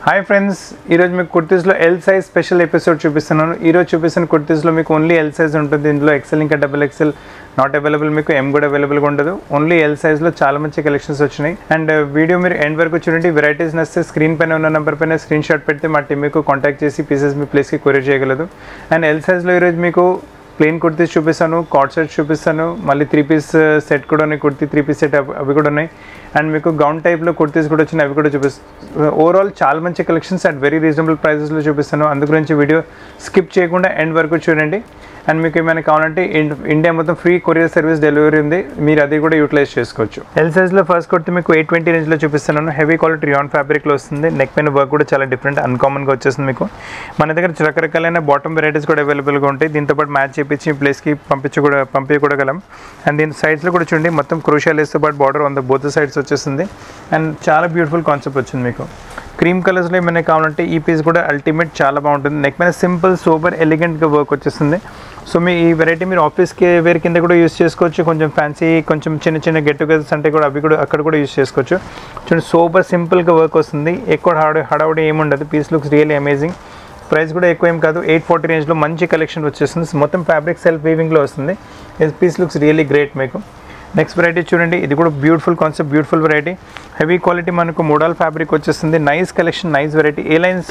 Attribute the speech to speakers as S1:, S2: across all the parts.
S1: hi friends ఈరోజు మీకు కుర్తీస్లో ఎల్ సైజ్ స్పెషల్ ఎపిసోడ్ చూపిస్తున్నాను ఈరోజు చూపిస్తున్న కుర్తీస్లో మీకు ఓన్లీ ఎల్ సైజ్ ఉంటుంది ఇందులో ఎక్సెల్ ఇంకా డబుల్ ఎక్సెల్ నాట్ అవైలబుల్ మీకు ఎం కూడా అవైలబుల్గా ఉండదు ఓన్లీ ఎల్ సైజ్లో చాలా మంచి కలెక్షన్స్ వచ్చినాయి అండ్ వీడియో మీరు ఎండ్ వరకు చూడండి వెరైటీస్ నచ్చితే స్క్రీన్ పైన ఉన్న నెంబర్ పైన స్క్రీన్ షాట్ పెడితే మా టీం మీకు కాంటాక్ట్ చేసి పీసెస్ మీ ప్లేస్కి కొరియర్ చేయగలదు అండ్ ఎల్ సైజ్లో ఈరోజు మీకు ప్లెయిన్ కుర్తీస్ చూపిస్తాను కార్డ్ సెట్ చూపిస్తాను మళ్ళీ త్రీ పీస్ సెట్ కూడా ఉన్నాయి కుర్తీ త్రీ పీస్ సెట్ అవి కూడా ఉన్నాయి అండ్ మీకు గౌన్ టైప్లో కుర్తీస్ కూడా వచ్చినాయి అవి కూడా చూపిస్తాను ఓవరాల్ చాలా మంచి కలెక్షన్స్ అట్ వెరీ రీజనబుల్ ప్రైసెస్లో చూపిస్తాను అందు గురించి వీడియో స్కిప్ చేయకుండా ఎండ్ వరకు చూడండి అండ్ మీకు ఏమైనా కావాలంటే ఇన్- ఇండియా మొత్తం ఫ్రీ కొరియర్ సర్వీస్ డెలివరీ ఉంది మీరు అది కూడా యూటిలైజ్ చేసుకోవచ్చు ఎల్ సైజ్లో ఫస్ట్ కుర్తి మీకు ఎయిట్ ట్వంటీ రేంజ్లో చూపిస్తున్నాను హెవీ క్వాలిటీ రియాన్ ఫ్యాబ్రిక్లో వస్తుంది నెక్ పైన వర్క్ కూడా చాలా డిఫరెంట్ అన్కామన్గా వచ్చేస్తుంది మీకు మన దగ్గర రకరకాలైన బాటమ్ వెరైటీస్ కూడా అవైలబుల్గా ఉంటాయి దీంతో పాటు మ్యాచ్ చేపించి ప్లేస్కి పంపించి కూడా పంపి కూడా గలం అండ్ దీని సైడ్స్లో కూడా చూడండి మొత్తం క్రూషియల్ వేస్తే పాటు border on the both sides వచ్చేస్తుంది అండ్ చాలా బ్యూటిఫుల్ కాన్సెప్ట్ వచ్చింది మీకు క్రీమ్ కలర్స్లో ఏమైనా కావాలంటే ఈ పీస్ కూడా అల్టిమేట్ చాలా బాగుంటుంది నెక్ మీద సింపుల్ సూపర్ ఎలిగెంట్గా వర్క్ వచ్చేస్తుంది సో మీ ఈ వెరైటీ మీరు ఆఫీస్కి వేరే కింద కూడా యూస్ చేసుకోవచ్చు కొంచెం ఫ్యాన్సీ కొంచెం చిన్న చిన్న గెట్ టుగెదర్స్ అంటే కూడా అవి కూడా అక్కడ కూడా యూస్ చేసుకోవచ్చు చూడండి సూపర్ సింపుల్గా వర్క్ వస్తుంది ఎక్కువ హడావుడి హడావుడి ఏముండదు piece looks really amazing price కూడా ఎక్కువ ఏం కాదు ఎయిట్ ఫార్టీ రేంజ్లో మంచి కలెక్షన్ వచ్చేస్తుంది మొత్తం ఫ్యాబ్రిక్ సెల్ఫ్ వీవింగ్లో వస్తుంది పీస్ లుక్స్ రియల్లీ గ్రేట్ మీకు నెక్స్ట్ వెరైటీ చూడండి ఇది కూడా beautiful concept beautiful variety heavy quality మనకు మోడల్ ఫ్యాబ్రిక్ వచ్చేస్తుంది nice collection nice variety A lines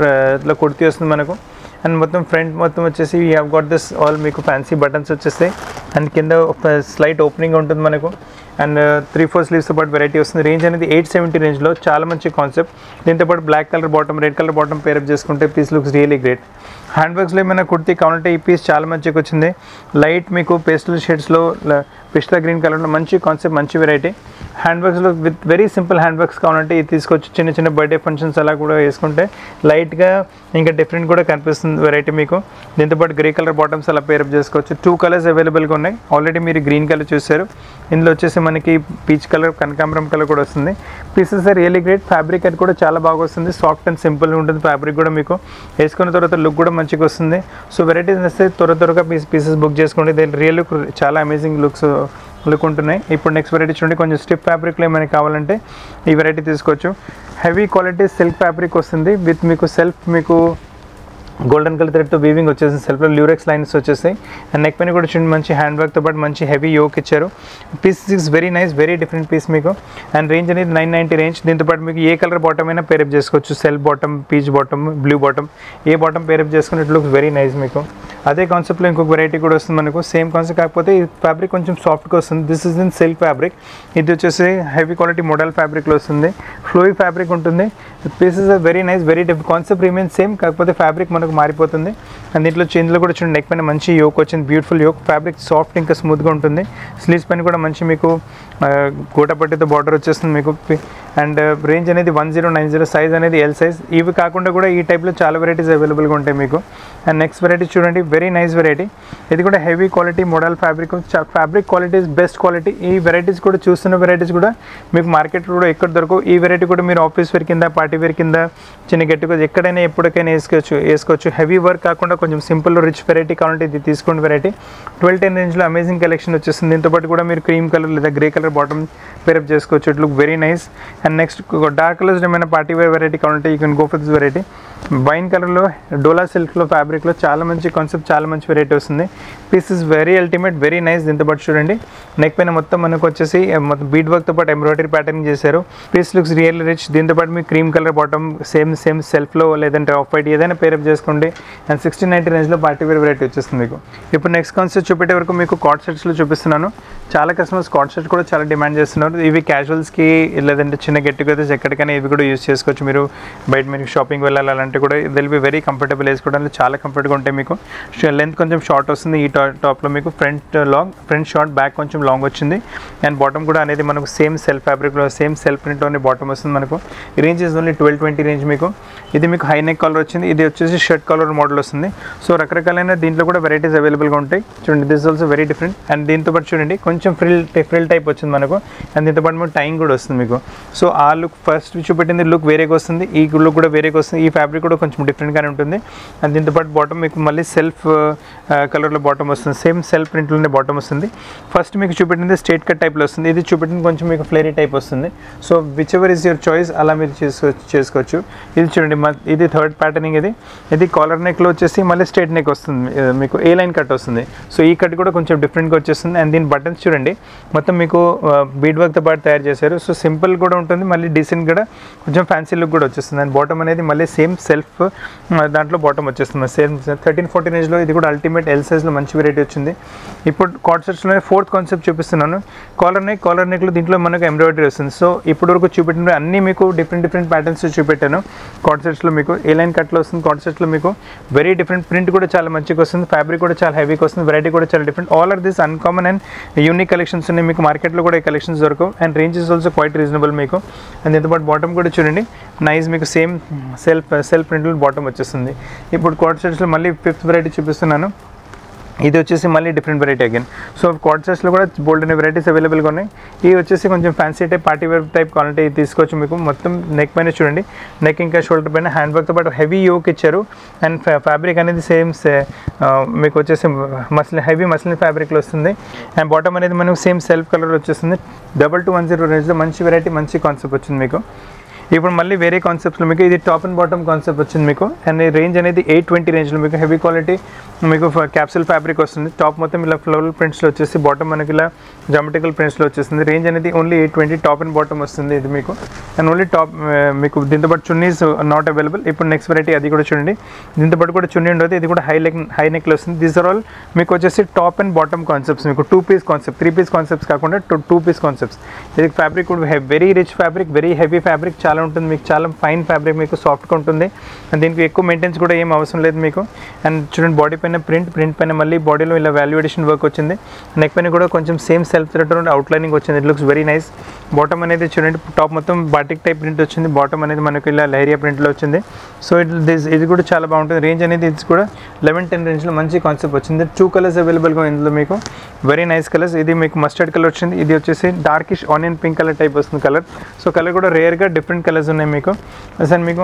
S1: లో కుర్తీ వస్తుంది మనకు అండ్ మొత్తం ఫ్రంట్ మొత్తం వచ్చేసి you have got this all మీకు ఫ్యాన్సీ బటన్స్ వచ్చేస్తాయి అండ్ కింద ఒక స్లైట్ ఓపెనింగ్ ఉంటుంది మనకు అండ్ త్రీ ఫోర్ స్లీవ్స్తో పాటు వెరైటీ వస్తుంది రేంజ్ అనేది ఎయిట్ సెవెంటీ రేంజ్లో చాలా మంచి కాన్సెప్ట్ దీంతో పాటు black colour bottom red colour bottom pair up చేసుకుంటే piece looks really great hand వర్క్స్లో ఏమైనా కుర్తీ కావాలంటే ఈ పీస్ చాలా మంచిగా వచ్చింది లైట్ మీకు పేస్టల్ షేడ్స్లో పిస్తా గ్రీన్ కలర్లో మంచి కాన్సెప్ట్ మంచి వెరైటీ హ్యాండ్ వర్క్స్లో with very simple hand works కావాలంటే ఇది తీసుకొచ్చి చిన్న చిన్న బర్త్డే ఫంక్షన్స్ అలా కూడా వేసుకుంటే లైట్గా ఇంకా డిఫరెంట్ కూడా కనిపిస్తుంది వెరైటీ మీకు దీంతో పాటు గ్రే కలర్ బాటమ్స్ అలా పేరప్ చేసుకోవచ్చు టూ కలర్స్ అవైలబుల్గా ఉన్నాయి ఆల్రెడీ మీరు గ్రీన్ కలర్ చూసారు ఇందులో వచ్చేసి మనకి పీచ్ కలర్ కనకాంబరం కలర్ కూడా వస్తుంది pieces are really great fabric అది కూడా చాలా బాగా వస్తుంది సాఫ్ట్ అండ్ సింపుల్ ఉంటుంది ఫ్యాబ్రిక్ కూడా మీకు వేసుకున్న తర్వాత లుక్ కూడా మంచిగా వస్తుంది సో వెరైటీస్ వస్తే త్వర త్వరగా పీస్ పీసెస్ బుక్ చేసుకోండి దీని రియల్ లుక్ చాలా అమేజింగ్ లుక్స్ లుక్ ఉంటున్నాయి ఇప్పుడు నెక్స్ట్ వెరైటీ చూడండి కొంచెం స్టిఫ్ ఫ్యాబ్రిక్లో ఏమైనా కావాలంటే ఈ వెరైటీ తీసుకోవచ్చు హెవీ క్వాలిటీ సిల్క్ ఫ్యాబ్రిక్ వస్తుంది విత్ మీకు సెల్ఫ్ మీకు గోల్డెన్ కలర్ థ్రెడ్తో వీవింగ్ వచ్చేసింది సెల్ఫ్లో ల్యూరెక్స్ లైన్స్ వచ్చేసాయి అండ్ నెక్ పైన కూడా చూడండి మంచి హ్యాండ్ వర్క్తో పాటు మంచి హెవీ యోక్ ఇచ్చారు piece is very nice very different piece మీకు అండ్ రేంజ్ అనేది నైన్ నైంటీ రేంజ్ దీంతో పాటు మీకు ఏ కలర్ బాటమ్ అయినా పేరప్ చేసుకోవచ్చు self bottom peach bottom blue bottom ఏ బాటమ్ పేరప్ చేసుకుని ఇట్ లుక్స్ వెరీ నైస్ మీకు అదే కాన్సెప్ట్లో ఇంకొక వెరైటీ కూడా వస్తుంది మనకు సేమ్ కాన్సెప్ట్ కాకపోతే ఈ ఫ్యాబ్రిక్ కొంచెం సాఫ్ట్గా వస్తుంది this is in silk fabric ఇది వచ్చేసి హెవీ క్వాలిటీ మోడల్ ఫ్యాబ్రిక్లో వస్తుంది ఫ్లోయి ఫ్యాబ్రిక్ ఉంటుంది pieces are very nice very diff concept remains same కాకపోతే ఫ్యాబ్రిక్ మనకు మారిపోతుంది అండ్ దీంట్లో చేంజ్లో కూడా చూడండి నెక్ పైన మంచి యోక్ వచ్చింది బ్యూటిఫుల్ యోక్ ఫ్యాబ్రిక్ సాఫ్ట్ ఇంకా స్మూత్గా ఉంటుంది స్లీవ్స్ పైన కూడా మంచి మీకు గోటపట్టితో బార్డర్ వచ్చేస్తుంది మీకు అండ్ రేంజ్ అనేది one zero nine zero size అనేది ఎల్ సైజ్ ఇవి కాకుండా కూడా ఈ టైప్లో చాలా వెరైటీస్ అవైలబుల్గా ఉంటాయి మీకు అండ్ నెక్స్ట్ వెరైటీ చూడండి వెరీ నైస్ వెరైటీ ఇది కూడా heavy quality model fabric fabric quality best quality ఈ వెరైటీస్ కూడా చూస్తున్న వెరైటీస్ కూడా మీకు మార్కెట్ కూడా ఎక్కడ దొరకవు ఈ వెరైటీ కూడా మీరు ఆఫీస్ వేర్ కింద పార్టీ వేర్ కింద చిన్న గెట్టుగా ఎక్కడైనా ఎప్పటికైనా వేసుకోవచ్చు వేసుకోవచ్చు హెవీ వర్క్ కాకుండా కొంచెం సింపుల్ రిచ్ వెరైటీ కావాలంటే ఇది తీసుకోండి వెరైటీ ట్వెల్వ్ టెన్ రేంజ్లో అమేజింగ్ కలెక్షన్ వచ్చేస్తుంది దీంతో పాటు కూడా మీరు క్రీమ్ కలర్ లేదా గ్రే కలర్ బాటమ్ పేరప్ చేసుకోవచ్చు it look very nice and next dark colours ఏమైనా పార్టీ వేర్ వెరైటీ కావాలంటే you can go for this variety wine కలర్లో డోలా సిల్క్లో ఫ్యాబ్రిక్లో చాలా మంచి కాన్సెప్ట్ చాలా మంచి వెరైటీ వస్తుంది piece is very ultimate very nice దీంతో పాటు చూడండి నెక్ పైన మొత్తం మనకు వచ్చేసి eh, మొత్తం బీట్ వర్క్తో పాటు ఎంబ్రాయిడరీ ప్యాటర్న్ చేశారు పీస్ లుక్స్ రియల్ రిచ్ దీంతో పాటు మీకు cream colour bottom same same సెల్ఫ్లో లేదంటే ఆఫ్ వైట్ ఏదైనా పేరప్ చేసుకోండి అండ్ సిక్స్టీన్ నైన్టీ రేంజ్లో పార్టీ వేర్ వెరైటీ వచ్చేస్తుంది మీకు ఇప్పుడు నెక్స్ట్ కాన్సెప్ట్ చూపెట్టే వరకు మీకు కాట్ సెట్స్లో చూపిస్తున్నాను చాలా కస్టమర్స్ కాట్ సెట్ కూడా చాలా డిమాండ్ చేస్తున్నారు ఇవి క్యాజువల్స్కి లేదంటే చిన్న గెట్ టుగెదర్స్ ఎక్కడికైనా ఇవి కూడా యూస్ చేసుకోవచ్చు మీరు బయట మీరు షాపింగ్ వెళ్ళాలి అలాంటి కూడా దిల్ బి వెరీ కంఫర్టబుల్ వేసుకోవడానికి చాలా కంఫర్ట్గా ఉంటాయి మీకు లెంత్ కొంచెం షార్ట్ వస్తుంది ఈ టాప్ టాప్లో మీకు front long front short back కొంచెం లాంగ్ వచ్చింది అండ్ బాటమ్ కూడా అనేది మనకు సేమ్ సెల్ఫ్ ఫ్యాబ్రిక్లో సేమ్ సెల్ఫ్ ప్రింట్లోనే బాటమ్ వస్తుంది మనకు range is only twelve twenty range మీకు ఇది మీకు హై నెక్ కాలర్ వచ్చింది ఇది వచ్చేసి షర్ట్ కాలర్ మోడల్ వస్తుంది సో రకరకాలైన దీంట్లో కూడా వెరైటీస్ అవైలబుల్గా ఉంటాయి చూడండి this also very different and దీంతో పాటు చూడండి కొంచెం ఫ్రిల్ ఫ్రిల్ టైప్ వచ్చింది మనకు అండ్ దీంతో పాటు మీకు టైం కూడా వస్తుంది మీకు సో ఆ లుక్ ఫస్ట్ చూపెట్టింది లుక్ వేరేగా వస్తుంది ఈ లుక్ కూడా వేరేగా వస్తుంది ఈ ఫ్యాబ్రిక్ కూడా కొంచెం డిఫరెంట్గానే ఉంటుంది అండ్ దీంతో పాటు బాటమ్ మీకు మళ్ళీ సెల్ఫ్ కలర్లో బాటమ్ వస్తుంది సేమ్ సెల్ఫ్ ప్రింట్లోనే బాటమ్ వస్తుంది ఫస్ట్ మీకు చూపెట్టింది స్ట్రేట్ కట్ టైప్లో వస్తుంది ఇది చూపెట్టింది కొంచెం మీకు ఫ్లేరీ టైప్ వస్తుంది so whichever is your choice అలా మీరు చేసుకో చేసుకోవచ్చు ఇది చూడండి మ- ఇది థర్డ్ ప్యాటర్నింగ్ ఇది ఇది కాలర్ నెక్లో వచ్చేసి మళ్ళీ స్ట్రేట్ నెక్ వస్తుంది ఆ, మీకు ఏ లైన్ కట్ వస్తుంది సో ఈ కట్ కూడా కొంచెం డిఫరెంట్గా వచ్చేస్తుంది అండ్ దీని బటన్స్ చూడండి మొత్తం మీకు బీడ్ వర్క్తో పాటు తయారు చేశారు సో సింపుల్ కూడా ఉంటుంది మళ్ళీ డీసెంట్ కూడా కొంచెం ఫ్యాన్సీ లుక్ కూడా వచ్చేస్తుంది అండ్ బాటమ్ అనేది మళ్ళీ సేమ్ సెల్ఫ్ దాంట్లో బాటమ్ వచ్చేస్తుంది సేమ్ థర్టీన్ ఫోర్టీన్ ఏజ్లో ఇది కూడా అల్టిమేట్ ఎల్ సైజ్లో మంచి వెరైటీ వచ్చింది ఇప్పుడు కార్డ్ సెట్స్లో ఫోర్త్ కాన్సెప్ట్ చూపిస్తున్నాను కాలర్ నెక్ కాలర్ నెక్లో దీంట్లో మనకు ఎంబ్రాయిడరీ వస్తుంది సో ఇప్పటి వరకు చూపెట్టిన అన్నీ మీకు డిఫరెంట్ డిఫరెంట్ ప్యాటర్న్స్ చూపెట్టాను కార్డ్ సెట్స్లో మీకు ఏ లైన్ కట్లో వస్తుంది కార్డ్ సెట్స్లో మీకు వెరీ డిఫరెంట్ ప్రింట్ కూడా చాలా మంచిగా వస్తుంది ఫ్యాబ్రిక్ కూడా చాలా హెవీగా వస్తుంది వెరైటీ కూడా చాలా different all are this uncommon and unique collections ఉన్నాయి మీకు మార్కెట్లో కూడా ఈ కలెక్షన్స్ దొరకవు and range is also quite reasonable మీకు అండ్ దీంతో పాటు బాటమ్ కూడా చూడండి నైస్ మీకు సేమ్ సెల్ఫ్ సెల్ఫ్ ప్రింట్లో బాటమ్ వచ్చేస్తుంది ఇప్పుడు కార్డ్ సెట్స్లో మళ్ళీ ఫిఫ్త్ వెరైటీ చూపిస్తున్నాను ఇది వచ్చేసి మళ్ళీ different variety again so cord సెట్స్లో కూడా బోల్డ్ అనే వెరైటీస్ అవైలబుల్గా ఉన్నాయి ఇవి వచ్చేసి కొంచెం fancy type party wear type quality తీసుకోవచ్చు మీకు మొత్తం నెక్ పైన చూడండి నెక్ ఇంకా షోల్డర్ పైన హ్యాండ్ వర్క్తో పాటు హెవీ యోక్ ఇచ్చారు అండ్ ఫ్యాబ్రిక్ అనేది సేమ్ మీకు వచ్చేసి మస్లిన్ హెవీ మస్లిన్ ఫ్యాబ్రిక్లో వస్తుంది అండ్ బాటమ్ అనేది మనకు సేమ్ సెల్ఫ్ కలర్ వచ్చేస్తుంది డబల్ టూ వన్ జీరో రేంజ్లో మంచి వెరైటీ మంచి కాన్సెప్ట్ వచ్చింది మీకు ఇప్పుడు మళ్ళీ వేరే కాన్సెప్ట్స్లో మీకు ఇది టాప్ అండ్ బాటమ్ కాన్సెప్ట్ వచ్చింది మీకు అండ్ ఈ రేంజ్ అనేది ఎయిట్ ట్వంటీ రేంజ్లో మీకు హెవీ క్వాలిటీ మీకు క్యాప్సూల్ ఫ్యాబ్రిక్ వస్తుంది టాప్ మొత్తం ఇలా ఫ్లోరల్ ప్రింట్స్లో వచ్చేసి బాటమ్ మనకి ఇలా జామెటికల్ ప్రింట్స్లో వచ్చేస్తుంది రేంజ్ అనేది only eight twenty top and bottom వస్తుంది ఇది మీకు అండ్ ఓన్లీ టాప్ మీకు దీంతో పాటు చున్నీస్ నాట్ అవైలబుల్ ఇప్పుడు నెక్స్ట్ వెరైటీ అది కూడా చూడండి దీంతో పాటు కూడా చున్నీ ఉండదు ఇది కూడా హై లెక్ హై నెక్లో వస్తుంది దీస్ ఆర్ ఆల్ మీకు వచ్చేసి టాప్ అండ్ బాటమ్ కాన్సెప్ట్స్ మీకు two piece concept three piece concepts కాకుండా టూ టూ పీస్ కాన్సెప్ట్స్ ఇది ఫ్యాబ్రిక్ కూడా very rich fabric very heavy fabric చాలా ఉంటుంది మీకు చాలా ఫైన్ ఫ్యాబ్రిక్ మీకు సాఫ్ట్గా ఉంటుంది అండ్ దీనికి ఎక్కువ మెయింటెన్స్ కూడా ఏం అవసరం లేదు మీకు అండ్ చూడండి బాడీ పైన ప్రింట్ ప్రింట్ పైన మళ్ళీ బాడీలో ఇలా వాల్యుయేషన్ వర్క్ వచ్చింది నెక్ పైన కూడా కొంచెం సేమ్ సెల్ఫ్ థ్రెడ్ అవుట్లైనింగ్ వచ్చింది it looks very nice bottom అనేది చూడండి టాప్ మొత్తం బాటిక్ టైప్ ప్రింట్ వచ్చింది బాటమ్ అనేది మనకు ఇలా లైరియా ప్రింట్లో వచ్చింది సో ఇట్ దిస్ ఇది కూడా చాలా బాగుంటుంది రేంజ్ అనేది ఇది కూడా లెవెన్ టెన్ రేంజ్లో మంచి కాన్సెప్ట్ వచ్చింది టూ కలర్స్ అవైలబుల్గా ఇందులో మీకు వెరీ నైస్ కలర్స్ ఇది మీకు మస్టర్డ్ కలర్ వచ్చింది ఇది వచ్చేసి darkish onion pink colour type వస్తుంది కలర్ సో కలర్ కూడా రేర్గా డిఫరెంట్ కలర్స్ ఉన్నాయి మీకు అసలు మీకు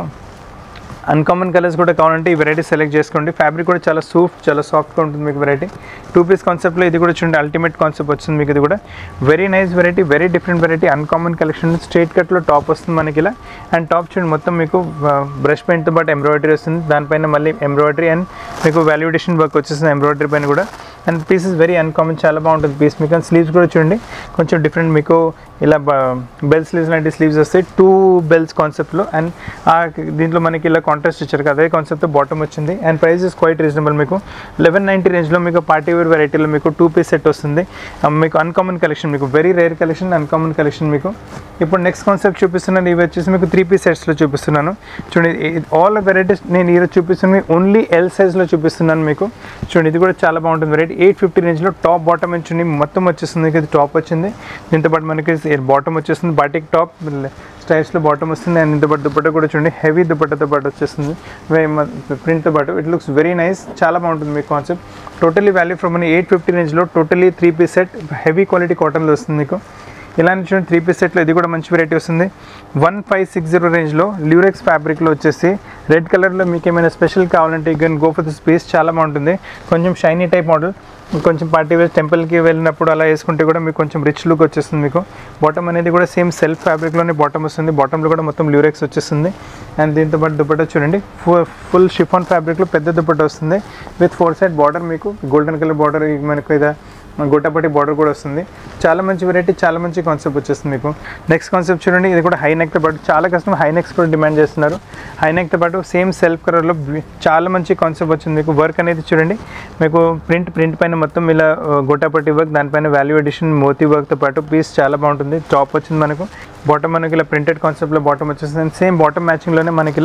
S1: అన్కామన్ కలర్స్ కూడా కావాలంటే ఈ వెరైటీ సెలెక్ట్ చేసుకోండి ఫ్యాబ్రిక్ కూడా చాలా సూఫ్ చాలా సాఫ్ట్గా ఉంటుంది మీకు వెరైటీ టూ పీస్ కాన్సెప్ట్లో ఇది కూడా చూడండి అల్టిమేట్ కాన్సెప్ట్ వచ్చింది మీకు ఇది కూడా very nice variety very different variety uncommon collection straight కట్లో టాప్ వస్తుంది మనకి ఇలా అండ్ టాప్ చూడండి మొత్తం మీకు బ్రష్ పెయింట్తో పాటు ఎంబ్రాయిడరీ వస్తుంది దానిపైన మళ్ళీ ఎంబ్రాయిడరీ అండ్ మీకు వాల్యుడేషన్ వర్క్ వచ్చేస్తుంది ఎంబ్రాయిడరీ పైన కూడా and piece is very uncommon చాలా బాగుంటుంది పీస్ మీకు స్లీవ్స్ కూడా చూడండి కొంచెం డిఫరెంట్ మీకు ఇలా బెల్ స్లీవ్స్ లాంటి స్లీవ్స్ వస్తాయి టూ బెల్స్ కాన్సెప్ట్లో అండ్ ఆ దీంట్లో మనకి ఇలా కాంట్రాస్ట్ ఇచ్చారు కదా అదే కాన్సెప్ట్ బాటమ్ వచ్చింది and price is quite reasonable మీకు లెవెన్ నైంటీ రేంజ్లో మీకు పార్టీ వేర్ వెరైటీలో మీకు టూ పీస్ సెట్ వస్తుంది ఆ, మీకు అన్కామన్ కలెక్షన్ మీకు very rare collection uncommon collection మీకు ఇప్పుడు నెక్స్ట్ కాన్సెప్ట్ చూపిస్తున్నాను ఇవి వచ్చేసి మీకు త్రీ పీస్ సెట్స్లో చూపిస్తున్నాను చూడండి ఆల్ వెరైటీస్ నేను ఈరోజు చూపిస్తున్నాను ఓన్లీ ఎల్ సైజ్లో చూపిస్తున్నాను మీకు చూడండి ఇది కూడా చాలా బాగుంటుంది వెరైటీ ఎయిట్ ఫిఫ్టీ రేంజ్లో టాప్ బాటమ్ చూడండి మొత్తం వచ్చేస్తుంది ఇది టాప్ వచ్చింది దీంతో పాటు మనకి బాటమ్ వచ్చేస్తుంది బాటిక్ టాప్ స్టైల్స్లో బాటమ్ వస్తుంది అండ్ ఇంత పాటు దుపట్ట కూడా చూడండి హెవీ దుపట్టతో పాటు వచ్చేస్తుంది ప్రింట్తో పాటు ఇట్ లుక్స్ వెరీ నైస్ చాలా బాగుంటుంది మీ కాన్సెప్ట్ టోటలీ వాల్యూ ఫ్రమ్ మన ఎయిట్ ఫిఫ్టీ రేంజ్లో totally three piece set heavy quality కాటన్లో వస్తుంది మీకు ఇలాంటి చూడండి త్రీ పీస్ సెట్లో ఇది కూడా మంచి వెరైటీ వస్తుంది వన్ ఫైవ్ సిక్స్ జీరో రేంజ్లో ల్యూరెక్స్ ఫ్యాబ్రిక్లో వచ్చేసి రెడ్ కలర్లో మీకు ఏమైనా స్పెషల్ కావాలంటే you can go for this piece చాలా బాగుంటుంది కొంచెం షైనీ టైప్ మోడల్ కొంచెం పార్టీ వేర్ టెంపుల్కి వెళ్ళినప్పుడు అలా వేసుకుంటే కూడా మీకు కొంచెం రిచ్ లుక్ వచ్చేస్తుంది మీకు బాటమ్ అనేది కూడా సేమ్ సెల్ఫ్ ఫ్యాబ్రిక్లోనే బాటమ్ వస్తుంది బాటంలో కూడా మొత్తం ల్యూరెక్స్ వచ్చేస్తుంది అండ్ దీంతో పాటు దుపట్టా చూడండి ఫుల్ షిఫాన్ ఫ్యాబ్రిక్లో పెద్ద దుపట్టా వస్తుంది విత్ ఫోర్ సైడ్ బార్డర్ మీకు గోల్డెన్ కలర్ బార్డర్ మనకు ఇదా గొట్టపట్టి బార్డర్ కూడా వస్తుంది చాలా మంచి వెరైటీ చాలా మంచి కాన్సెప్ట్ వచ్చేస్తుంది మీకు నెక్స్ట్ కాన్సెప్ట్ చూడండి ఇది కూడా హై నెక్తో పాటు చాలా కస్టమర్ హై నెక్స్ కూడా డిమాండ్ చేస్తున్నారు హై నెక్తో పాటు సేమ్ సెల్ఫ్ కలర్లో చాలా మంచి కాన్సెప్ట్ వచ్చింది మీకు వర్క్ అనేది చూడండి మీకు ప్రింట్ ప్రింట్ పైన మొత్తం ఇలా గొట్టపట్టి వర్క్ దానిపైన వాల్యూ ఎడిషన్ మోతీ వర్క్తో పాటు పీస్ చాలా బాగుంటుంది టాప్ వచ్చింది మనకు బాటమ్ మనకి ఇలా ప్రింటెడ్ కాన్సెప్ట్లో బాటమ్ వచ్చేస్తుంది అండ్ సేమ్ బాటమ్ మ్యాచింగ్లోనే మనకి ఇలా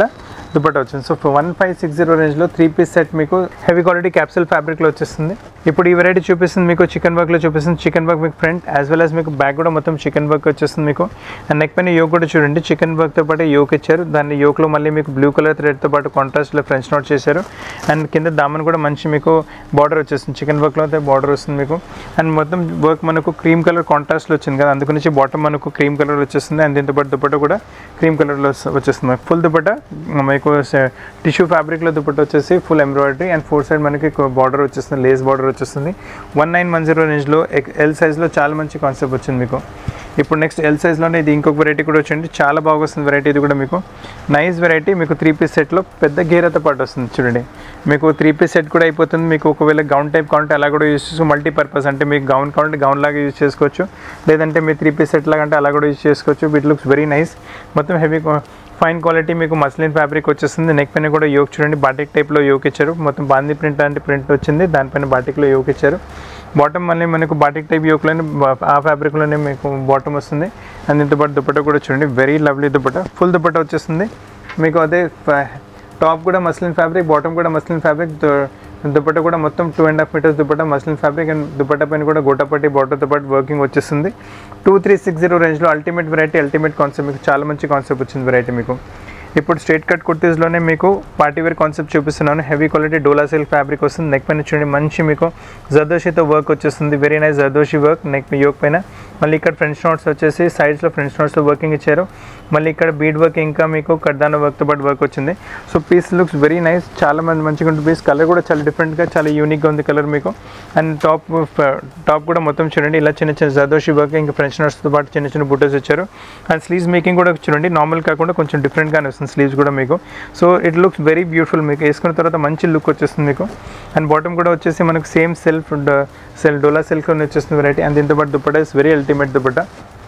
S1: దుపట్టా వచ్చింది so one five six zero రేంజ్లో త్రీ పీస్ సెట్ మీకు హెవీ క్వాలిటీ క్యాప్సూల్ ఫ్యాబ్రిక్లో వచ్చేస్తుంది ఇప్పుడు ఈ వెరైటీ చూపిస్తుంది మీకు చికెన్ వర్క్లో చూపిస్తుంది చికెన్ వర్క్ మీకు ఫ్రంట్ యాజ్ వెల్ యాజ్ మీకు బ్యాక్ కూడా మొత్తం చికెన్ వర్క్ వచ్చేస్తుంది మీకు అండ్ నెక్ పైన యోక్ కూడా చూడండి చికెన్ వర్క్తో పాటు యోక్ ఇచ్చారు దాన్ని యోక్లో మళ్ళీ మీకు బ్లూ కలర్ థ్రెడ్తో పాటు కాంట్రాస్ట్లో ఫ్రెంచ్ నోట్ చేశారు అండ్ కింద దామన్ కూడా మంచి మీకు బార్డర్ వచ్చేస్తుంది చికెన్ వర్క్లో అయితే బార్డర్ వస్తుంది మీకు అండ్ మొత్తం వర్క్ మనకు క్రీమ్ కలర్ కాంట్రాస్ట్లో వచ్చింది కదా అందుకు నుంచి బాటమ్ మనకు క్రీమ్ కలర్ వచ్చేస్తుంది అండ్ దీంతో పాటు దుపట్ట కూడా క్రీమ్ కలర్లో వచ్చేస్తుంది ఫుల్ దుపట్ట మీకు టిష్యూ ఫ్యాబ్రిక్లో దుపట్ట వచ్చేసి full embroidery and four side మనకి బార్డర్ వచ్చేస్తుంది లేస్ బార్డర్ వచ్చేస్తుంది వన్ నైన్ వన్ జీరో రేంజ్లో ఎల్ సైజ్లో చాలా మంచి కాన్సెప్ట్ వచ్చింది మీకు ఇప్పుడు నెక్స్ట్ ఎల్ సైజ్లోనే ఇది ఇంకొక వెరైటీ కూడా వచ్చింది చాలా బాగా వస్తుంది వెరైటీ ఇది కూడా మీకు నైస్ వెరైటీ మీకు త్రీ పీస్ సెట్లో పెద్ద గేరతో పాటు వస్తుంది చూడండి మీకు త్రీ పీస్ సెట్ కూడా అయిపోతుంది మీకు ఒకవేళ గౌన్ టైప్ కావాలంటే అలా కూడా యూస్ చేసుకో మల్టీపర్పస్ అంటే మీకు గౌన్ కావాలంటే గౌన్ లాగా యూజ్ చేసుకోవచ్చు లేదంటే మీ త్రీ పీస్ సెట్ లాగా అంటే అలా కూడా యూజ్ చేసుకోవచ్చు ఇట్ లుక్స్ వెరీ నైస్ మొత్తం హెవీ ఫైన్ క్వాలిటీ మీకు మస్లిన్ ఫ్యాబ్రిక్ వచ్చేస్తుంది నెక్ పైన కూడా యోక్ చూడండి బాటిక్ టైప్లో యోక్ ఇచ్చారు మొత్తం బాందీ ప్రింట్ అంటే ప్రింట్ వచ్చింది దానిపైన బాటిక్లో యోక్ ఇచ్చారు బాటమ్ మళ్ళీ మనకు బాటిక్ టైప్ యోక్లోనే ఆ ఫ్యాబ్రిక్లోనే మీకు బాటమ్ వస్తుంది అండ్ దీంతో పాటు దుపట్ట కూడా చూడండి very lovely dupatta full dupatta వచ్చేస్తుంది మీకు అదే టాప్ కూడా మస్లిన్ ఫ్యాబ్రిక్ బాటమ్ కూడా మస్లిన్ ఫ్యాబ్రిక్ దుపట్ట కూడా మొత్తం two and half metres dupatta muslin fabric and dupatta పైన కూడా గోటపట్టి బాటర్తో పాటు వర్కింగ్ వచ్చేస్తుంది టూ త్రీ సిక్స్ జీరో రేంజ్లో అల్టిమేట్ వెరైటీ అల్టిమేట్ కాన్సెప్ట్ మీకు చాలా మంచి కాన్సెప్ట్ వచ్చింది వెరైటీ మీకు ఇప్పుడు స్ట్రేట్ కట్ కుర్తీస్లోనే మీకు పార్టీ వేర్ కాన్సెప్ట్ చూపిస్తున్నాను హెవీ క్వాలిటీ డోలా సిల్క్ ఫ్యాబ్రిక్ వస్తుంది నెక్ పైన చూడండి మంచి మీకు జర్దోషితో వర్క్ వచ్చేస్తుంది very nice zardozi work neck yoke పైన మళ్ళీ ఇక్కడ ఫ్రెంచ్ నోట్స్ వచ్చేసి సైడ్స్లో ఫ్రెంచ్ నోట్స్తో వర్కింగ్ ఇచ్చారు మళ్ళీ ఇక్కడ బీడ్ వర్క్ ఇంకా మీకు కడ్దాన వర్క్తో పాటు వర్క్ వచ్చింది so piece looks very nice చాలా మంది మంచిగా ఉంటుంది పీస్ కలర్ కూడా చాలా డిఫరెంట్గా చాలా యూనిక్గా ఉంది కలర్ మీకు అండ్ టాప్ టాప్ కూడా మొత్తం చూడండి ఇలా చిన్న చిన్న జర్దోషి వర్క్ ఇంకా ఫ్రెంచ్ నోట్స్తో పాటు చిన్న చిన్న బుట్టర్స్ ఇచ్చారు అండ్ స్లీవ్స్ మేకింగ్ కూడా చూడండి నార్మల్ కాకుండా కొంచెం డిఫరెంట్గానే వస్తుంది స్లీవ్స్ కూడా మీకు so it looks very beautiful మీకు వేసుకున్న తర్వాత మంచి లుక్ వచ్చేస్తుంది మీకు అండ్ బాటమ్ కూడా వచ్చేసి మనకు సేమ్ సెల్ఫ్ సెల్ డోలా సిల్క్ వచ్చేస్తుంది వెరైటీ అండ్ దీంతో పాటు dupatta is very ultimate dupatta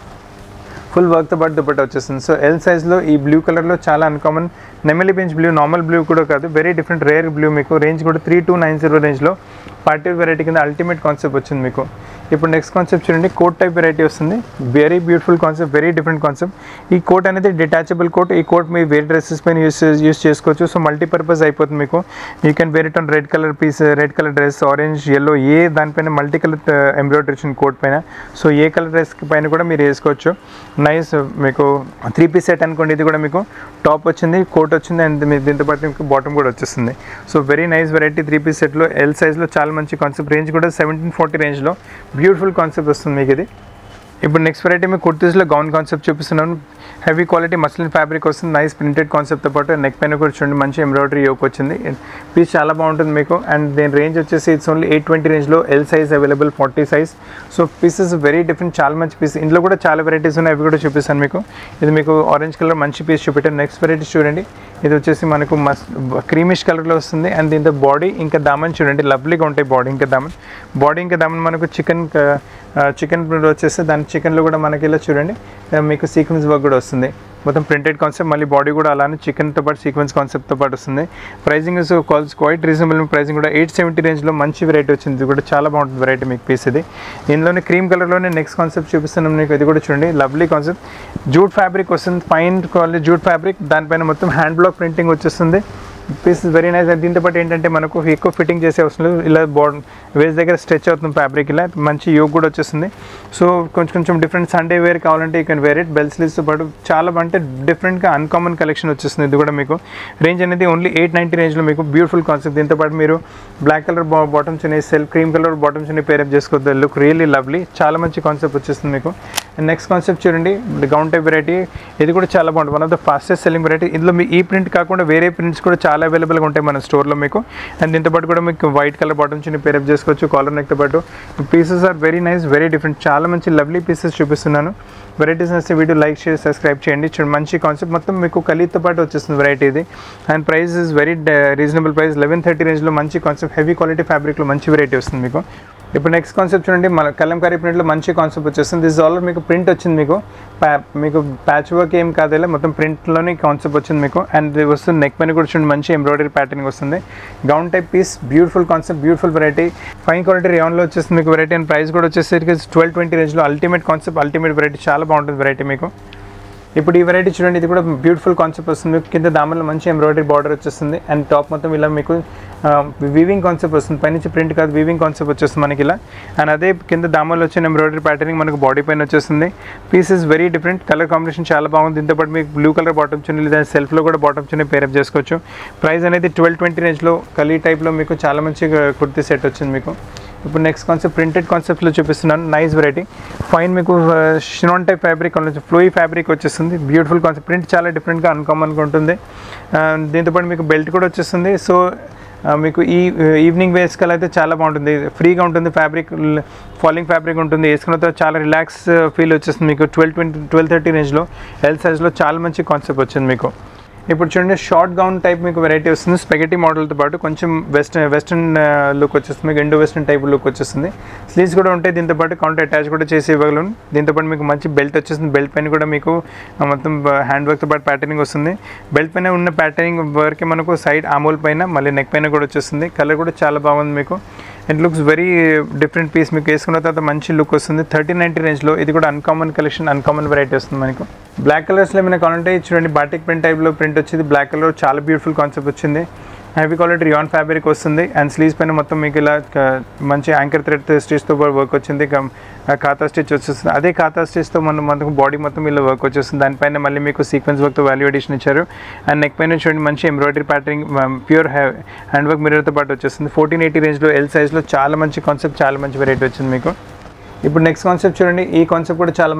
S1: full వర్క్తో పాటు దుపట్టా వచ్చేస్తుంది సో ఎల్ సైజ్లో ఈ బ్లూ కలర్లో చాలా అన్కామన్ నెమలి బెంచ్ బ్లూ నార్మల్ బ్లూ కూడా కాదు వెరీ డిఫరెంట్ రేర్ బ్లూ మీకు రేంజ్ కూడా త్రీ టూ నైన్ జీరో రేంజ్లో పార్టీ వెరైటీ కింద అల్టిమేట్ కాన్సెప్ట్ వచ్చింది మీకు ఇప్పుడు నెక్స్ట్ కాన్సెప్ట్ చూడండి కోట్ టైప్ వెరైటీ వస్తుంది very beautiful concept very different concept ఈ కోట్ అనేది డిటాచబుల్ కోట్ ఈ కోట్ మీ వేరే డ్రెస్సెస్ పైన యూస్ యూస్ చేసుకోవచ్చు సో మల్టీపర్పస్ అయిపోతుంది మీకు you can wear it on red colour piece red colour dress orange yellow ఏ దానిపైన మల్టీ కలర్ ఎంబ్రాయిడరీ వచ్చింది కోట్ పైన సో ఏ కలర్ డ్రెస్ పైన కూడా మీరు వేసుకోవచ్చు నైస్ మీకు త్రీ పీస్ సెట్ అనుకోండి ఇది కూడా మీకు టాప్ వచ్చింది కోట్ వచ్చింది అండ్ మీకు దీంతో పాటు మీకు బాటమ్ కూడా వచ్చేస్తుంది so very nice variety three piece సెట్లో ఎల్ సైజ్లో చాలా మంచి కాన్సెప్ట్ రేంజ్ కూడా సెవెంటీన్ ఫార్టీ రేంజ్లో బ్యూటిఫుల్ కాన్సెప్ట్ వస్తుంది మీకు ఇది ఇప్పుడు నెక్స్ట్ వెరైటీ మీకు కుర్తీస్లో గౌన్ కాన్సెప్ట్ చూపిస్తున్నాను హెవీ క్వాలిటీ మస్లిన్ ఫ్యాబ్రిక్ వస్తుంది నైస్ ప్రింటెడ్ కాన్సెప్ట్తో పాటు నెక్ పైన కూడా చూడండి మంచి ఎంబ్రాయిడరీ యోక్ వచ్చింది పీస్ చాలా బాగుంటుంది మీకు అండ్ దీని రేంజ్ వచ్చేసి ఇట్స్ ఓన్లీ ఎయిట్ ట్వంటీ రేంజ్లో L size available forty size so pieces very different చాలా మంచి పీస్ ఇందులో కూడా చాలా వెరైటీస్ ఉన్నాయి అవి కూడా చూపిస్తాను మీకు ఇది మీకు ఆరెంజ్ కలర్ మంచి పీస్ చూపెట్టాను నెక్స్ట్ వెరైటీ చూడండి ఇది వచ్చేసి మనకు మస్ట్ క్రీమిష్ కలర్లో వస్తుంది అండ్ దీంతో బాడీ ఇంకా దామన్ చూడండి లవ్లీగా ఉంటాయి బాడీ ఇంకా దామన్ బాడీ ఇంకా దామన్ మనకు చికెన్ చికెన్ వచ్చేస్తే దాని చికెన్లో కూడా మనకి ఇలా చూడండి మీకు సీక్వెన్స్ వర్క్ కూడా వస్తుంది మొత్తం ప్రింటెడ్ కాన్సెప్ట్ మళ్ళీ బాడీ కూడా అలానే చికెన్తో పాటు సీక్వెన్స్ కాన్సెప్ట్తో పాటు వస్తుంది pricing is calls quite reasonable pricing కూడా ఎయిట్ సెవెంటీ రేంజ్లో మంచి వెరైటీ వచ్చింది ఇది కూడా చాలా బాగుంటుంది వెరైటీ మీకు పీస్ ఇది ఇందులోనే క్రీమ్ కలర్లోనే నెక్స్ట్ కాన్సెప్ట్ చూపిస్తున్నాం మీకు ఇది కూడా చూడండి లవ్లీ కాన్సెప్ట్ జూట్ ఫ్యాబ్రిక్ వస్తుంది ఫైన్ క్వాలిటీ జూట్ ఫ్యాబ్రిక్ దానిపైన మొత్తం హ్యాండ్ బ్లాక్ ప్రింటింగ్ వచ్చేస్తుంది పీస్ వెరీ నైస్ దీంతో పాటు ఏంటంటే మనకు ఎక్కువ ఫిట్టింగ్ చేసే అవసరం లేదు ఇలా బాడ్ వేస్ దగ్గర స్ట్రెచ్ అవుతుంది ఫ్యాబ్రిక్ ఇలా మంచి యోగ్ కూడా వచ్చేస్తుంది సో కొంచెం కొంచెం డిఫరెంట్ సండే వేర్ కావాలంటే you can wear it bell స్లీవ్స్తో పాటు చాలా అంటే డిఫరెంట్గా అన్కామన్ కలెక్షన్ వచ్చేస్తుంది ఇది కూడా మీకు రేంజ్ అనేది ఓన్లీ ఎయిట్ నైంటీ రేంజ్లో మీకు బ్యూటిఫుల్ కాన్సెప్ట్ దీంతో పాటు మీరు బ్లాక్ కలర్ బాటమ్స్ ఉన్నాయి సెల్ఫ్ క్రీమ్ కలర్ బాటమ్స్ ఉన్నాయి పేరప్ చేసుకోవద్దు లుక్ రియల్లీ లవ్లీ చాలా మంచి కాన్సెప్ట్ వచ్చేస్తుంది మీకు అండ్ నెక్స్ట్ కాన్సెప్ట్ చూడండి గౌన్ టైప్ వెరైటీ ఇది కూడా చాలా బాగుంటుంది one of the fastest selling variety ఇందులో మీ ఈ ప్రింట్ కాకుండా వేరే ప్రింట్స్ కూడా చాలా అవైలబుల్గా ఉంటాయి మన స్టోర్లో మీకు అండ్ దీంతో పాటు కూడా మీకు వైట్ కలర్ బాటమ్స్ పేరప్ చేసుకోవచ్చు కాలర్ నెక్తో పాటు pieces are very nice very different చాలా మంచి లవ్లీ పీసెస్ చూపిస్తున్నాను వెరైటీస్ నచ్చితే వీడియో లైక్ చేసి సబ్స్క్రైబ్ చేయండి చూడండి మంచి కాన్సెప్ట్ మొత్తం మీకు ఖలీద్తో పాటు వచ్చేస్తుంది వెరైటీ ఇది and price is very reasonable price eleven thirty రేంజ్లో మంచి కాన్సెప్ట్ హెవీ క్వాలిటీ ఫ్యాబ్రిక్లో మంచి వెరైటీ వస్తుంది మీకు ఇప్పుడు నెక్స్ట్ కాన్సెప్ట్ చూడండి మన కలంకారీ ప్రింట్లో మంచి కాన్సెప్ట్ వచ్చేస్తుంది దిస్ ఆల్ మీకు ప్రింట్ వచ్చింది మీకు ప్యా మీకు ప్యాచ్ వర్క్ ఏం కాదు మొత్తం ప్రింట్లోనే కాన్సెప్ట్ వచ్చింది మీకు అండ్ ఇది వస్తుంది నెక్ పైన కూడా చూడండి మంచి ఎంబ్రాయిడరీ ప్యాటర్న్ వస్తుంది gown type piece beautiful concept beautiful variety fine quality రేయాన్లో వచ్చేస్తుంది మీకు వెరైటీ అండ్ ప్రైస్ కూడా వచ్చేసరికి ట్వెల్వ్ ట్వంటీ రేంజ్లో అల్టిమేట్ కాన్సెప్ట్ అల్టిమేట్ వెరైటీ చాలా బాగుంటుంది వెరైటీ మీకు ఇప్పుడు ఈ వెరైటీ చూడండి ఇది కూడా బ్యూటిఫుల్ కాన్సెప్ట్ వస్తుంది మీకు కింద దామన్లో మంచి ఎంబ్రాయిడరీ బార్డర్ వచ్చేస్తుంది అండ్ టాప్ మొత్తం ఇలా మీకు వీవింగ్ కాన్సెప్ట్ వస్తుంది పైనుంచి ప్రింట్ కాదు వీవింగ్ కాన్సెప్ట్ వచ్చేస్తుంది మనకి ఇలా అండ్ అదే కింద దామన్లో వచ్చిన ఎంబ్రాయిడరీ ప్యాటర్నింగ్ మనకు బాడీ పైన వచ్చేస్తుంది piece is very different colour combination చాలా బాగుంది దీంతో పాటు మీకు బ్లూ కలర్ బాటమ్ చున్నీ లేదా సెల్ఫ్లో కూడా బాటమ్ చున్నీ పేరప్ చేసుకోవచ్చు ప్రైస్ అనేది ట్వెల్వ్ ట్వంటీ రేంజ్లో కలీ టైప్లో మీకు చాలా మంచి కుర్తీ సెట్ వచ్చింది మీకు ఇప్పుడు నెక్స్ట్ కాన్సెప్ట్ ప్రింటెడ్ కాన్సెప్ట్లో చూపిస్తున్నాను నైస్ వెరైటీ ఫైన్ మీకు షినాన్ టైప్ ఫ్యాబ్రిక్ ఫ్లూయి ఫ్యాబ్రిక్ వచ్చేస్తుంది బ్యూటిఫుల్ కాన్సెప్ట్ ప్రింట్ చాలా డిఫరెంట్గా అన్కామన్గా ఉంటుంది దీంతోపాటు మీకు బెల్ట్ కూడా వచ్చేస్తుంది సో మీకు ఈ ఈవినింగ్ వేసుకల్ అయితే చాలా బాగుంటుంది ఫ్రీగా ఉంటుంది ఫ్యాబ్రిక్ ఫాలింగ్ ఫ్యాబ్రిక్ ఉంటుంది వేసుకున్న తర్వాత చాలా రిలాక్స్ ఫీల్ వచ్చేస్తుంది మీకు ట్వెల్వ్ ట్వంటీ ట్వెల్వ్ థర్టీ రేంజ్లో ఎల్ సైజ్లో చాలా మంచి కాన్సెప్ట్ వచ్చింది మీకు ఇప్పుడు చూడండి షార్ట్ గౌన్ టైప్ మీకు వెరైటీ వస్తుంది స్పెగటీ మోడల్తో పాటు కొంచెం వెస్టర్న్ వెస్టర్న్ లుక్ వచ్చేస్తుంది మీకు ఇండో వెస్టర్న్ టైప్ లుక్ వచ్చేస్తుంది స్లీవ్స్ కూడా ఉంటాయి దీంతో పాటు కౌంటర్ అటాచ్ కూడా చేసి ఇవ్వగలను దీంతో పాటు మీకు మంచి బెల్ట్ వచ్చేస్తుంది బెల్ట్ పైన కూడా మీకు మొత్తం హ్యాండ్ వర్క్తో పాటు ప్యాటర్నింగ్ వస్తుంది బెల్ట్ పైన ఉన్న ప్యాటర్నింగ్ వర్క్ మనకు సైడ్ ఆమూల్ పైన మళ్ళీ నెక్ పైన కూడా వచ్చేస్తుంది కలర్ కూడా చాలా బాగుంది మీకు it looks very different piece మీకు వేసుకున్న తర్వాత మంచి లుక్ వస్తుంది థర్టీ నైంటీ రేంజ్లో ఇది కూడా అన్కామన్ కలెక్షన్ అన్కామన్ వెరైటీ వస్తుంది మనకు బ్లాక్ కలర్స్లో ఏమైనా కావాలంటే చూడండి బాటిక్ ప్రింట్ టైప్లో ప్రింట్ వచ్చింది బ్లాక్ కలర్ చాలా బ్యూటిఫుల్ కాన్సెప్ట్ వచ్చింది హెవీ క్వాలిటీ రియాన్ ఫ్యాబ్రిక్ వస్తుంది అండ్ స్లీవ్స్ పైన మొత్తం మీకు ఇలా మంచి యాంకర్ థ్రెడ్ స్టిచ్తో వర్క్ వచ్చింది ఖాతా స్టిచ్ వచ్చేస్తుంది అదే ఖాతా స్టిచ్తో మన మనకు బాడీ మొత్తం ఇలా వర్క్ వచ్చేస్తుంది దానిపైన మళ్ళీ మీకు సీక్వెన్స్ వర్క్తో వాల్యూ ఎడిషన్ ఇచ్చారు అండ్ నెక్ పైన చూడండి మంచి embroidery patterning pure hand work మిర్రర్తో పాటు వచ్చేస్తుంది ఫోర్టీన్ ఎయిటీ రేంజ్లో ఎల్ సైజ్లో చాలా మంచి కాన్సెప్ట్ చాలా మంచి వెరైటీ వచ్చింది మీకు ఇప్పుడు నెక్స్ట్ కాన్సెప్ట్ చూడండి ఈ కాన్సెప్ట్ కూడా చాలా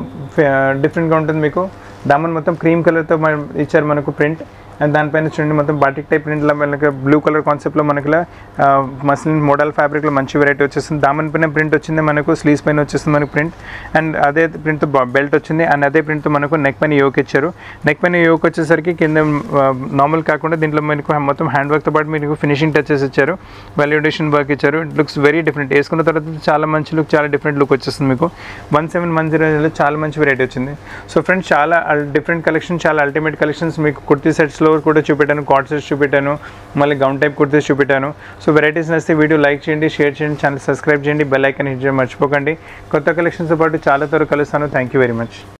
S1: డిఫరెంట్గా ఉంటుంది మీకు దామన్ మొత్తం క్రీమ్ కలర్తో ఇచ్చారు మనకు ప్రింట్ అండ్ దానిపైన చూడండి మొత్తం బాటిక్ టైప్ ప్రింట్లో మనకి బ్లూ కలర్ కాన్సెప్ట్లో మనకి మస్లిన్ మోడల్ ఫ్యాబ్రిక్లో మంచి వెరైటీ వచ్చేస్తుంది దామన్ పైన ప్రింట్ వచ్చింది మనకు స్లీవ్స్ పైన వచ్చేస్తుంది మనకు ప్రింట్ అండ్ అదే ప్రింట్తో బెల్ట్ వచ్చింది అండ్ అదే ప్రింట్తో మనకు నెక్ పైన యోక్ ఇచ్చారు నెక్ పైన యోక్ వచ్చేసరికి కింద నార్మల్ కాకుండా దీంట్లో మనకు మొత్తం హ్యాండ్ వర్క్తో పాటు మీకు ఫినిషింగ్ టచెస్ ఇచ్చారు వాల్యుడేషన్ వర్క్ ఇచ్చారు ఇట్ లుక్స్ వెరీ డిఫరెంట్ వేసుకున్న తర్వాత చాలా మంచి లుక్ చాలా డిఫరెంట్ లుక్ వచ్చేస్తుంది మీకు వన్ సెవెన్ వన్ జీరోలో చాలా మంచి వెరైటీ వచ్చింది సో ఫ్రెండ్స్ చాలా డిఫరెంట్ కలెక్షన్ చాలా అల్టిమేట్ కలెక్షన్స్ మీకు కుర్తీ సెట్స్లో కూడా చూపెట్టాను కార్డ్ సెట్స్ చూపెట్టాను మళ్ళీ గౌన్ టైప్ కుర్తీస్ చూపెట్టాను సో వెరైటీస్ నచ్చితే వీడియో లైక్ చేయండి షేర్ చేయండి ఛానల్ సబ్స్క్రైబ్ చేయండి బెల్ ఐకన్ హిట్ చేయడం మర్చిపోకండి కొత్త కలెక్షన్స్తో పాటు చాలా త్వరగా కలుస్తాను థ్యాంక్ యూ వెరీ మచ్